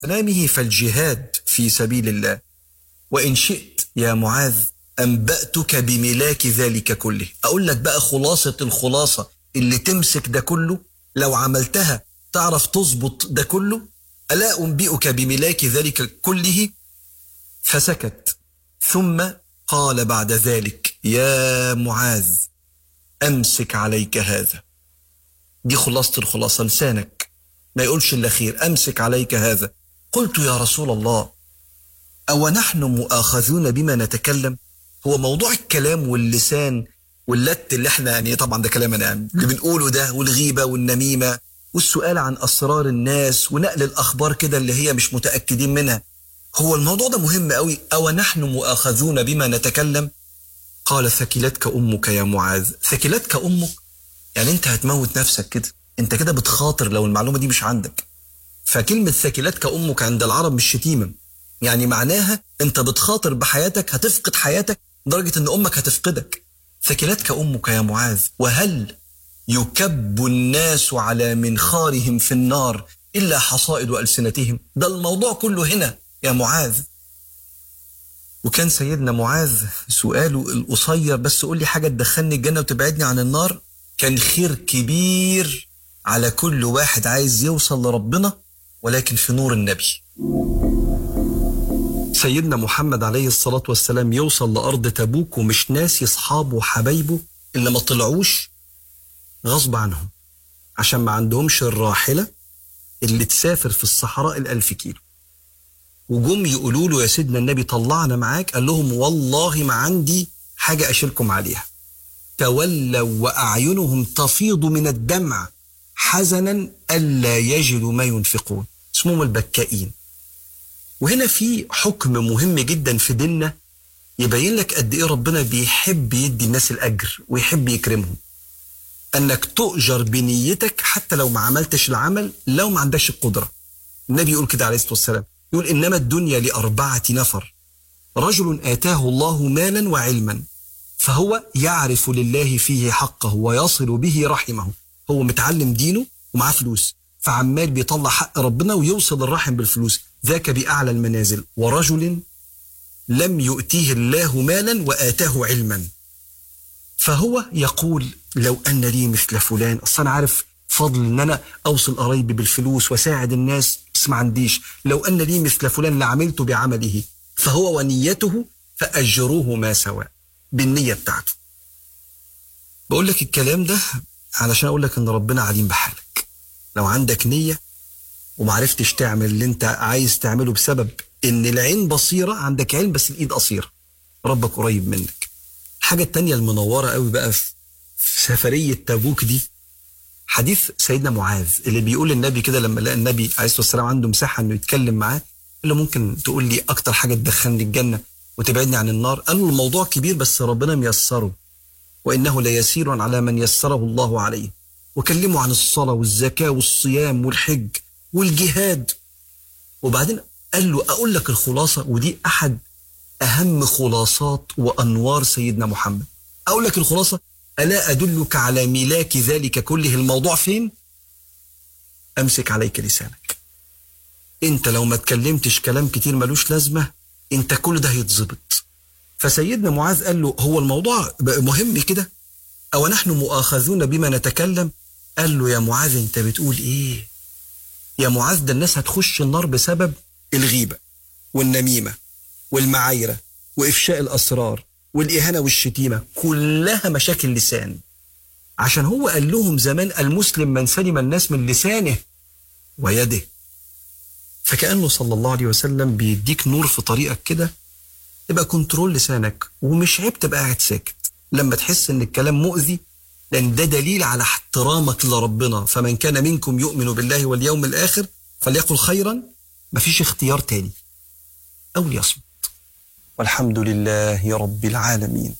أغنامه فالجهاد في سبيل الله وإن شئت يا معاذ أنبأتك بملاك ذلك كله أقول لك بقى خلاصة الخلاصة اللي تمسك ده كله لو عملتها تعرف تظبط ده كله ألا أنبئك بملاك ذلك كله فسكت ثم قال بعد ذلك يا معاذ أمسك عليك هذا دي خلاصة الخلاصة لسانك ما يقولش إلا خير أمسك عليك هذا قلت يا رسول الله أو نحن مؤاخذون بما نتكلم هو موضوع الكلام واللسان واللت اللي احنا يعني طبعا ده كلامنا يعني اللي بنقوله ده والغيبة والنميمة والسؤال عن أسرار الناس ونقل الأخبار كده اللي هي مش متأكدين منها هو الموضوع ده مهم قوي أو نحن مؤاخذون بما نتكلم قال ثكلتك أمك يا معاذ ثكلتك أمك يعني أنت هتموت نفسك كده أنت كده بتخاطر لو المعلومة دي مش عندك فكلمة ثكلتك أمك عند العرب مش شتيمة يعني معناها أنت بتخاطر بحياتك هتفقد حياتك لدرجة أن أمك هتفقدك ثكلتك أمك يا معاذ وهل يكب الناس على منخارهم في النار إلا حصائد ألسنتهم ده الموضوع كله هنا يا معاذ وكان سيدنا معاذ سؤاله القصير بس قول لي حاجة تدخلني الجنة وتبعدني عن النار كان خير كبير على كل واحد عايز يوصل لربنا ولكن في نور النبي سيدنا محمد عليه الصلاة والسلام يوصل لأرض تبوك ومش ناسي أصحابه وحبايبه اللي ما طلعوش غصب عنهم عشان ما عندهمش الراحلة اللي تسافر في الصحراء الألف كيلو وجم يقولوا له يا سيدنا النبي طلعنا معاك قال لهم والله ما عندي حاجة أشيلكم عليها تولوا وأعينهم تفيض من الدمع حزنا ألا يجدوا ما ينفقون اسمهم البكائين وهنا في حكم مهم جدا في ديننا يبين لك قد ايه ربنا بيحب يدي الناس الاجر ويحب يكرمهم انك تؤجر بنيتك حتى لو ما عملتش العمل لو ما عندكش القدره النبي يقول كده عليه الصلاه والسلام يقول انما الدنيا لاربعه نفر رجل اتاه الله مالا وعلما فهو يعرف لله فيه حقه ويصل به رحمه هو متعلم دينه ومعاه فلوس فعمال بيطلع حق ربنا ويوصل الرحم بالفلوس ذاك بأعلى المنازل ورجل لم يؤتيه الله مالا وآتاه علما فهو يقول لو أن لي مثل فلان أصلا أنا عارف فضل ان انا اوصل قرايبي بالفلوس واساعد الناس بس ما عنديش لو ان لي مثل فلان لعملت بعمله فهو ونيته فاجروه ما سواء بالنيه بتاعته بقول لك الكلام ده علشان اقول لك ان ربنا عليم بحالك لو عندك نيه ومعرفتش تعمل اللي انت عايز تعمله بسبب ان العين بصيره عندك علم بس الايد قصيره ربك قريب منك الحاجه التانية المنوره قوي بقى في في سفريه تبوك دي حديث سيدنا معاذ اللي بيقول للنبي كده لما لقى النبي عليه الصلاه والسلام عنده مساحه انه يتكلم معاه قال له ممكن تقول لي اكتر حاجه تدخلني الجنه وتبعدني عن النار قال له الموضوع كبير بس ربنا ميسره وانه ليسير على من يسره الله عليه وكلمه عن الصلاه والزكاه والصيام والحج والجهاد وبعدين قال له اقول لك الخلاصه ودي احد اهم خلاصات وانوار سيدنا محمد اقول لك الخلاصه الا ادلك على ملاك ذلك كله الموضوع فين امسك عليك لسانك انت لو ما اتكلمتش كلام كتير ملوش لازمه انت كل ده هيتظبط فسيدنا معاذ قال له هو الموضوع بقى مهم كده او نحن مؤاخذون بما نتكلم قال له يا معاذ انت بتقول ايه يا معاذ ده الناس هتخش النار بسبب الغيبة والنميمة والمعايرة وإفشاء الأسرار والإهانة والشتيمة كلها مشاكل لسان عشان هو قال لهم زمان المسلم من سلم الناس من لسانه ويده فكأنه صلى الله عليه وسلم بيديك نور في طريقك كده تبقى كنترول لسانك ومش عيب تبقى قاعد ساكت لما تحس ان الكلام مؤذي لان ده دليل على احترامك لربنا فمن كان منكم يؤمن بالله واليوم الاخر فليقل خيرا مفيش اختيار تاني او ليصمت والحمد لله رب العالمين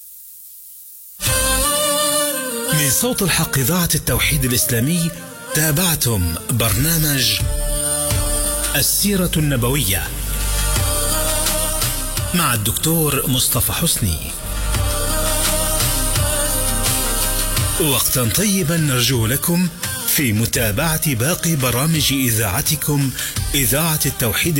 من صوت الحق إذاعة التوحيد الإسلامي تابعتم برنامج السيرة النبوية مع الدكتور مصطفى حسني وقتا طيبا نرجو لكم في متابعة باقي برامج إذاعتكم إذاعة التوحيد